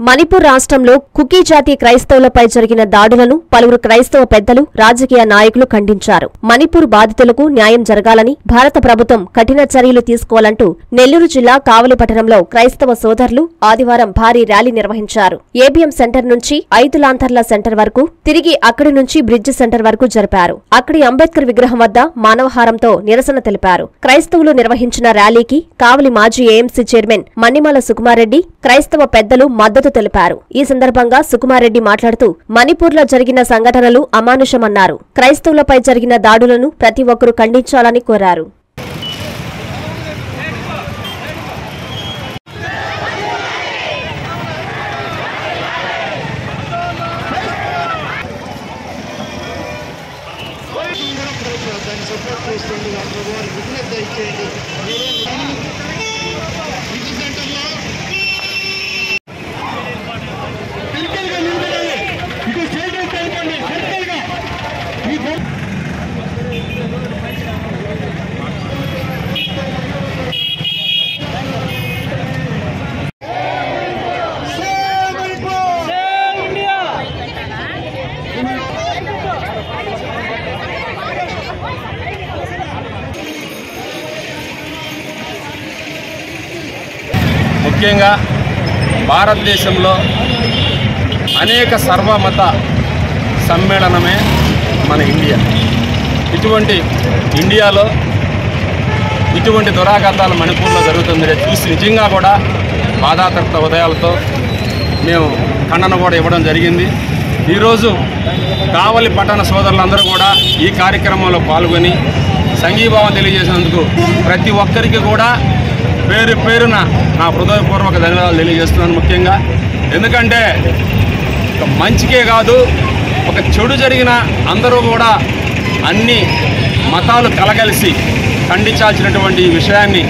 మణిపూర్ రాష్ట్రంలో కుకీ జాతి క్రైస్తవులపై జరిగిన దాడులను పలువురు క్రైస్తవ పెద్దలు రాజకీయ నాయకులు ఖండించారు మణిపూర్ బాధితులకు న్యాయం జరగాలని భారత ప్రభుత్వం కఠిన చర్యలు తీసుకోవాలంటూ నెల్లూరు జిల్లా కావలి పట్టణంలో క్రైస్తవ సోదరులు ఆదివారం భారీ ర్యాలీ నిర్వహించారు ఏబిఎం సెంటర్ నుంచి ఐదు లాంతర్ల సెంటర్ వరకు తిరిగి అక్కడి నుంచి బ్రిడ్జ్ సెంటర్ వరకు జరిపారు అక్కడి అంబేద్కర్ విగ్రహం వద్ద మానవహారంతో నిరసన తెలిపారు క్రైస్తవులు నిర్వహించిన ర్యాలీకి కావలి మాజీ ఏఎంసీ చైర్మన్ మన్నిమాల సుకుమారెడ్డి క్రైస్తవ పెద్దలు మద్దతు తెలిపారు ఈ సందర్భంగా సుకుమారెడ్డి మాట్లాడుతూ మణిపూర్లో జరిగిన సంఘటనలు అమానుషమన్నారు క్రైస్తవులపై జరిగిన దాడులను ప్రతి ఒక్కరూ ఖండించాలని కోరారు దాన్ని సపోర్ట్ చేస్తుంది ఆ ప్రభువారి విఘ్నత దయచేయండి బ్రిడ్జ్ సెంటర్లో సర్కిల్గా నిలబడాలి ఇటు సైడ్ వెళ్ళిపోండి సర్కిల్గా ఈ బొమ్మ సేవ్ మణిపూర్ ముఖ్యంగా భారతదేశంలో అనేక సర్వమత సమ్మేళనమే మన ఇండియా ఇటువంటి ఇండియాలో ఇటువంటి దురాఘాతాలు మణిపూర్లో జరుగుతుందని చూసి నిజంగా కూడా బాధాతప్త ఉదయాలతో మేము ఖండన కూడా ఇవ్వడం జరిగింది ఈరోజు కావలి పట్టణ సోదరులందరూ కూడా ఈ కార్యక్రమంలో పాల్గొని సంఘీభావం తెలియజేసినందుకు ప్రతి ఒక్కరికి కూడా పేరు పేరున నా హృదయపూర్వక ధన్యవాదాలు తెలియజేస్తున్నాను ముఖ్యంగా ఎందుకంటే ఒక మంచికే కాదు ఒక చెడు జరిగిన అందరూ కూడా అన్ని మతాలు కలగలిసి ఖండించాల్సినటువంటి ఈ విషయాన్ని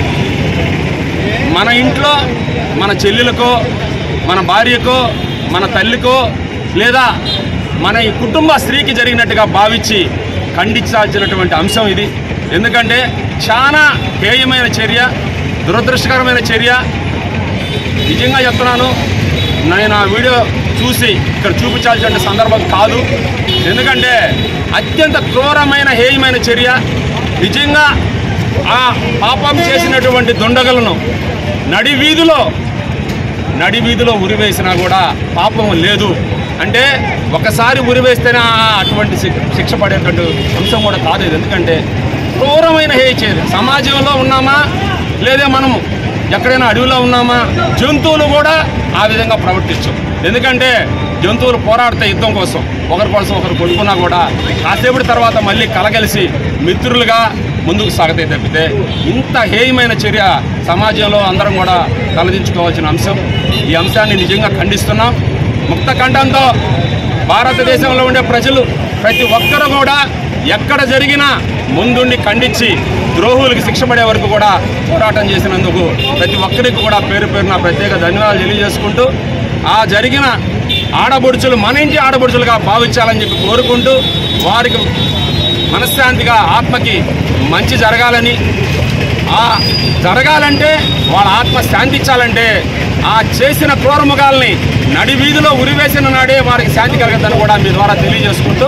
మన ఇంట్లో మన చెల్లెలకో మన భార్యకో మన తల్లికో లేదా మన ఈ కుటుంబ స్త్రీకి జరిగినట్టుగా భావించి ఖండించాల్సినటువంటి అంశం ఇది ఎందుకంటే చాలా హేయమైన చర్య దురదృష్టకరమైన చర్య నిజంగా చెప్తున్నాను నేను ఆ వీడియో చూసి ఇక్కడ చూపించాల్సిన సందర్భం కాదు ఎందుకంటే అత్యంత క్రూరమైన హేయమైన చర్య నిజంగా ఆ పాపం చేసినటువంటి దుండగలను నడి వీధిలో నడి వీధిలో ఉరివేసినా కూడా పాపం లేదు అంటే ఒకసారి ఉరివేస్తేనే ఆ అటువంటి శిక్ష- శిక్ష పడేటువంటి అంశం కూడా కాదు ఇది ఎందుకంటే క్రూరమైన హేయ చర్య సమాజంలో ఉన్నామా లేదా మనము ఎక్కడైనా అడవిలో ఉన్నామా జంతువులు కూడా ఆ విధంగా ప్రవర్తించు ఎందుకంటే జంతువులు పోరాడతాయి యుద్ధం కోసం ఒకరి కోసం ఒకరు కొట్టుకున్నా కూడా కాసేపటి తర్వాత మళ్ళీ కలగలిసి మిత్రులుగా ముందుకు సాగతాయి తప్పితే ఇంత హేయమైన చర్య సమాజంలో అందరం కూడా తలదించుకోవాల్సిన అంశం ఈ అంశాన్ని నిజంగా ఖండిస్తున్నాం ముక్త కంఠంతో భారతదేశంలో ఉండే ప్రజలు ప్రతి ఒక్కరూ కూడా ఎక్కడ జరిగినా ముందుండి ఖండించి ద్రోహులకు శిక్ష పడే వరకు కూడా పోరాటం చేసినందుకు ప్రతి ఒక్కరికి కూడా పేరు పేరున ప్రత్యేక ధన్యవాదాలు తెలియజేసుకుంటూ ఆ జరిగిన ఆడబొడుచులు మన ఇంటి ఆడబొడుచులుగా భావించాలని చెప్పి కోరుకుంటూ వారికి మనశ్శాంతిగా ఆత్మకి మంచి జరగాలని ఆ జరగాలంటే వాళ్ళ ఆత్మ శాంతించాలంటే ఆ చేసిన క్రూరముగాల్ని నడి వీధిలో ఉరివేసిన నాడే వారికి శాంతి కలగద్దని కూడా మీ ద్వారా తెలియజేసుకుంటూ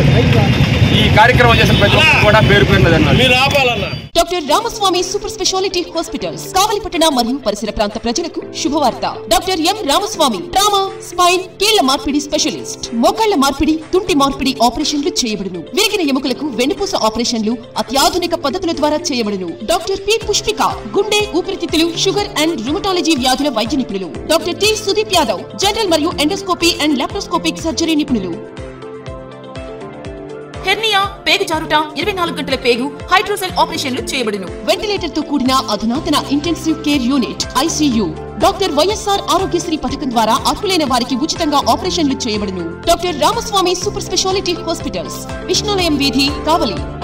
ఈ కార్యక్రమం చేసిన ప్రతి ఒక్కరికి కూడా పేరు పేరున ధన్యవాదాలు doctor Ramaswamy super speciality hospitals కావలిపట్టణ మరియు పరిసర ప్రాంత ప్రజలకు శుభవార్త doctor M Ramaswamy trauma spine కీళ్ల మార్పిడి స్పెషలిస్ట్ మోకాళ్ల మార్పిడి తుంటి మార్పిడి ఆపరేషన్లు చేయబడును విరిగిన ఎముకలకు వెన్నుపూస ఆపరేషన్లు అత్యాధునిక పద్ధతుల ద్వారా చేయబడును డాక్టర్ పి పుష్పిక గుండె ఊపిరితిత్తులు షుగర్ అండ్ రుమటాలజీ వ్యాధుల వైద్య నిపుణులు doctor T Sudeep Yadav general మరియు ఎండోస్కోపీ అండ్ లాప్రోస్కోపిక్ సర్జరీ నిపుణులు హెర్నియా పేగు జారుట ఇరవై నాలుగు గంటల పేగు హైడ్రోసెల్ ఆపరేషన్లు చేయబడును వెంటిలేటర్ తో కూడిన అధునాతన intensive care unit ICU doctor YSR Aarogyasri పథకం ద్వారా అర్హులైన వారికి ఉచితంగా ఆపరేషన్లు చేయబడును doctor Ramaswamy super speciality hospitals Vishnulayam వీధి కావలి